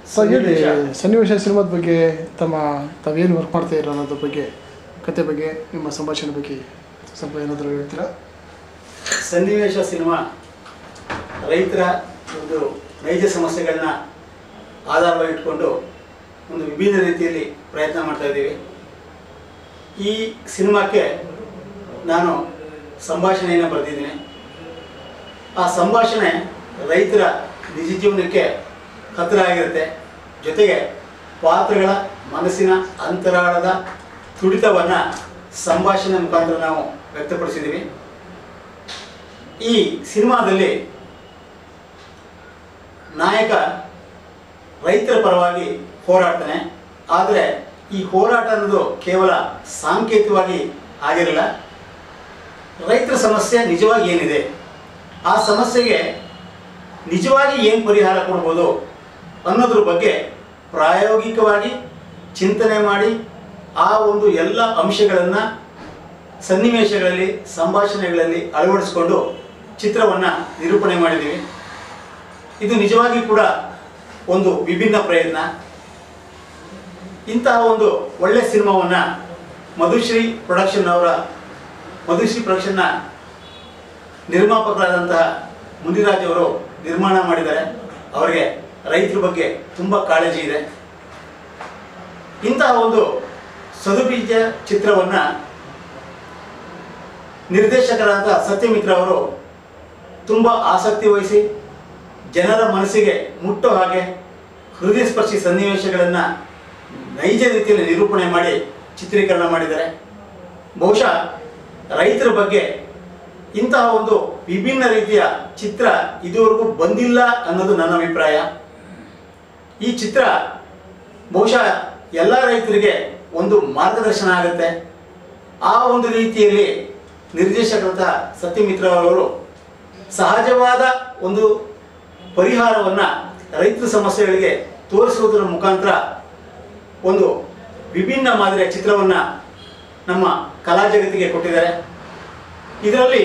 So ಹೇಳಿ ಸನ್ನಿವೇಶ. ಸನ್ನಿವೇಶ ಸಿನಿಮಾದ ಬಗ್ಗೆ ತಮ್ಮ ತಾವೇನು ವರ್ಕ್ ಮಾಡ್ತಾ ಇರೋ ಅನ್ನೋದ್ರ ಬಗ್ಗೆ ಕತೆ ಬಗ್ಗೆ ನಿಮ್ಮ ಸಂಭಾಷಣೆ ಬಗ್ಗೆ ಸ್ವಲ್ಪ ಏನಾದರೂ ಹೇಳ್ತೀರಾ ಸನ್ನಿವೇಶ ಸಿನಿಮಾ ರೈತರ ಒಂದು ನೈಜ ಸಮಸ್ಯೆಗಳನ್ನ ಆಧಾರವಾಗಿ ಇಟ್ಕೊಂಡು ಒಂದು ವಿಭಿನ್ನ ರೀತಿಯಲ್ಲಿ ಪ್ರಯತ್ನ ಮಾಡ್ತಾ ಇದ್ದೀವಿ ಈ ಸಿನಿಮಾಕ್ಕೆ ನಾನು ಸಂಭಾಷಣೆಯನ್ನು ಬರೆದಿದ್ದೀನಿ ಆ ಸಂಭಾಷಣೆ ರೈತರ ನಿಜ ಜೀವನಕ್ಕೆ ಹತ್ತಿರ ಆಗಿರುತ್ತೆ ಜೊತೆಗೆ ಪಾತ್ರಗಳ ಮನಸ್ಸಿನ ಅಂತರಾಳದ ತುಡಿತವನ್ನು ಸಂಭಾಷಣೆ ಮುಖಾಂತರ ನಾವು ವ್ಯಕ್ತಪಡಿಸಿದ್ದೀವಿ ಈ ಸಿನಿಮಾದಲ್ಲಿ ನಾಯಕ ರೈತರ ಪರವಾಗಿ ಹೋರಾಡ್ತಾನೆ ಆದರೆ ಈ ಹೋರಾಟ ಅನ್ನೋದು ಕೇವಲ ಸಾಂಕೇತಿಕವಾಗಿ ಆಗಿರಲ್ಲ ರೈತರ ಸಮಸ್ಯೆ ನಿಜವಾಗಿ ಏನಿದೆ ಆ ಸಮಸ್ಯೆಗೆ ನಿಜವಾಗಿ ಏನು ಪರಿಹಾರ ಕೊಡ್ಬೋದು ಅನ್ನೋದ್ರ ಬಗ್ಗೆ ಪ್ರಾಯೋಗಿಕವಾಗಿ ಚಿಂತನೆ ಮಾಡಿ ಆ ಒಂದು ಎಲ್ಲ ಅಂಶಗಳನ್ನು ಸನ್ನಿವೇಶಗಳಲ್ಲಿ ಸಂಭಾಷಣೆಗಳಲ್ಲಿ ಅಳವಡಿಸಿಕೊಂಡು ಚಿತ್ರವನ್ನು ನಿರೂಪಣೆ ಮಾಡಿದ್ದೀವಿ ಇದು ನಿಜವಾಗಿ ಕೂಡ ಒಂದು ವಿಭಿನ್ನ ಪ್ರಯತ್ನ ಇಂತಹ ಒಂದು ಒಳ್ಳೆ ಸಿನಿಮಾವನ್ನು ಮಧುಶ್ರೀ ಪ್ರೊಡಕ್ಷನ್ ಅವರ ಮಧುಶ್ರೀ ಪ್ರೊಡಕ್ಷನ್ನ ನಿರ್ಮಾಪಕರಾದಂತಹ ಮುನಿರಾಜ್ ಅವರು ನಿರ್ಮಾಣ ಮಾಡಿದ್ದಾರೆ ಅವರಿಗೆ ರೈತರ ಬಗ್ಗೆ ತುಂಬ ಕಾಳಜಿ ಇದೆ ಇಂತಹ ಒಂದು ಸದುಬೀಜ ಚಿತ್ರವನ್ನು ನಿರ್ದೇಶಕರಾದ ಸತ್ಯಮಿತ್ರ ಅವರು ತುಂಬ ಆಸಕ್ತಿ ವಹಿಸಿ ಜನರ ಮನಸ್ಸಿಗೆ ಮುಟ್ಟೋ ಹಾಗೆ ಹೃದಯ ಸ್ಪರ್ಶಿ ಸನ್ನಿವೇಶಗಳನ್ನು ನೈಜ ರೀತಿಯಲ್ಲಿ ನಿರೂಪಣೆ ಮಾಡಿ ಚಿತ್ರೀಕರಣ ಮಾಡಿದ್ದಾರೆ ಬಹುಶಃ ರೈತರ ಬಗ್ಗೆ ಇಂತಹ ಒಂದು ವಿಭಿನ್ನ ರೀತಿಯ ಚಿತ್ರ ಇದುವರೆಗೂ ಬಂದಿಲ್ಲ ಅನ್ನೋದು ನನ್ನ ಅಭಿಪ್ರಾಯ ಈ ಚಿತ್ರ ಬಹುಶಃ ಎಲ್ಲ ರೈತರಿಗೆ ಒಂದು ಮಾರ್ಗದರ್ಶನ ಆಗುತ್ತೆ ಆ ಒಂದು ರೀತಿಯಲ್ಲಿ ನಿರ್ದೇಶಕರಾದ ಸತ್ಯಮಿತ್ರ ಅವರು ಸಹಜವಾದ ಒಂದು ಪರಿಹಾರವನ್ನು ರೈತರ ಸಮಸ್ಯೆಗಳಿಗೆ ತೋರಿಸುವುದರ ಮುಖಾಂತರ ಒಂದು ವಿಭಿನ್ನ ಮಾದರಿಯ ಚಿತ್ರವನ್ನು ನಮ್ಮ ಕಲಾ ಜಗತ್ತಿಗೆ ಕೊಟ್ಟಿದ್ದಾರೆ ಇದರಲ್ಲಿ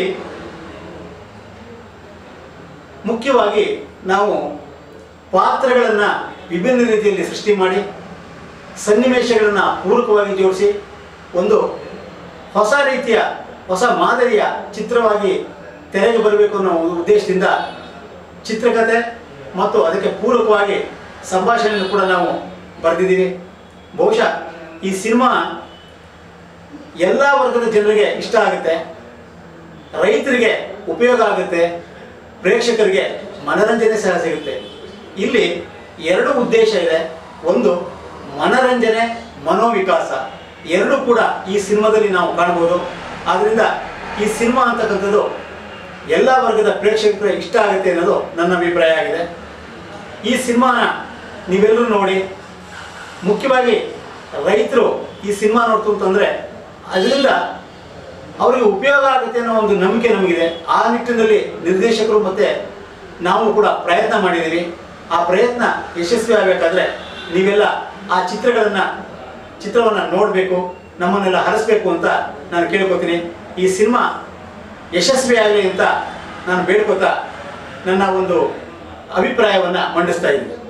ಮುಖ್ಯವಾಗಿ ನಾವು ಪಾತ್ರಗಳನ್ನು ವಿಭಿನ್ನ ರೀತಿಯಲ್ಲಿ ಸೃಷ್ಟಿ ಮಾಡಿ ಸನ್ನಿವೇಶಗಳನ್ನು ಪೂರಕವಾಗಿ ಜೋಡಿಸಿ ಒಂದು ಹೊಸ ರೀತಿಯ ಹೊಸ ಮಾದರಿಯ ಚಿತ್ರವಾಗಿ ತೆರೆಗೆ ಬರಬೇಕು ಅನ್ನೋ ಒಂದು ಉದ್ದೇಶದಿಂದ ಚಿತ್ರಕಥೆ ಮತ್ತು ಅದಕ್ಕೆ ಪೂರಕವಾಗಿ ಸಂಭಾಷಣೆಯನ್ನು ಕೂಡ ನಾವು ಬರೆದಿದ್ದೀವಿ ಬಹುಶಃ ಈ ಸಿನಿಮಾ ಎಲ್ಲ ವರ್ಗದ ಜನರಿಗೆ ಇಷ್ಟ ಆಗುತ್ತೆ ರೈತರಿಗೆ ಉಪಯೋಗ ಆಗುತ್ತೆ ಪ್ರೇಕ್ಷಕರಿಗೆ ಮನರಂಜನೆ ಸಹ ಸಿಗುತ್ತೆ ಇಲ್ಲಿ ಎರಡು ಉದ್ದೇಶ ಇದೆ ಒಂದು ಮನರಂಜನೆ ಮನೋವಿಕಾಸ ಎರಡೂ ಕೂಡ ಈ ಸಿನಿಮಾದಲ್ಲಿ ನಾವು ಕಾಣ್ಬೋದು ಆದ್ದರಿಂದ ಈ ಸಿನಿಮಾ ಅಂತಕ್ಕಂಥದ್ದು ಎಲ್ಲ ವರ್ಗದ ಪ್ರೇಕ್ಷಕರಿಗೆ ಇಷ್ಟ ಆಗುತ್ತೆ ಅನ್ನೋದು ನನ್ನ ಅಭಿಪ್ರಾಯ ಆಗಿದೆ ಈ ಸಿನಿಮಾನ ನೀವೆಲ್ಲರೂ ನೋಡಿ ಮುಖ್ಯವಾಗಿ ರೈತರು ಈ ಸಿನಿಮಾ ನೋಡ್ತು ಅಂತಂದರೆ ಅದರಿಂದ ಅವರಿಗೆ ಉಪಯೋಗ ಆಗುತ್ತೆ ಅನ್ನೋ ಒಂದು ನಂಬಿಕೆ ನಮಗಿದೆ ಆ ನಿಟ್ಟಿನಲ್ಲಿ ನಿರ್ದೇಶಕರು ಮತ್ತು ನಾವು ಕೂಡ ಪ್ರಯತ್ನ ಮಾಡಿದ್ದೀವಿ ಆ ಪ್ರಯತ್ನ ಯಶಸ್ವಿ ಆಗಬೇಕಾದ್ರೆ ನೀವೆಲ್ಲ ಆ ಚಿತ್ರಗಳನ್ನು ಚಿತ್ರವನ್ನು ನೋಡಬೇಕು ನಮ್ಮನ್ನೆಲ್ಲ ಹರಿಸ್ಬೇಕು ಅಂತ ನಾನು ಕೇಳ್ಕೊತೀನಿ ಈ ಸಿನಿಮಾ ಯಶಸ್ವಿ ಆಗಲಿ ಅಂತ ನಾನು ಬೇಡ್ಕೋತಾ ನನ್ನ ಒಂದು ಅಭಿಪ್ರಾಯವನ್ನು ಮಂಡಿಸ್ತಾ ಇದ್ದೀನಿ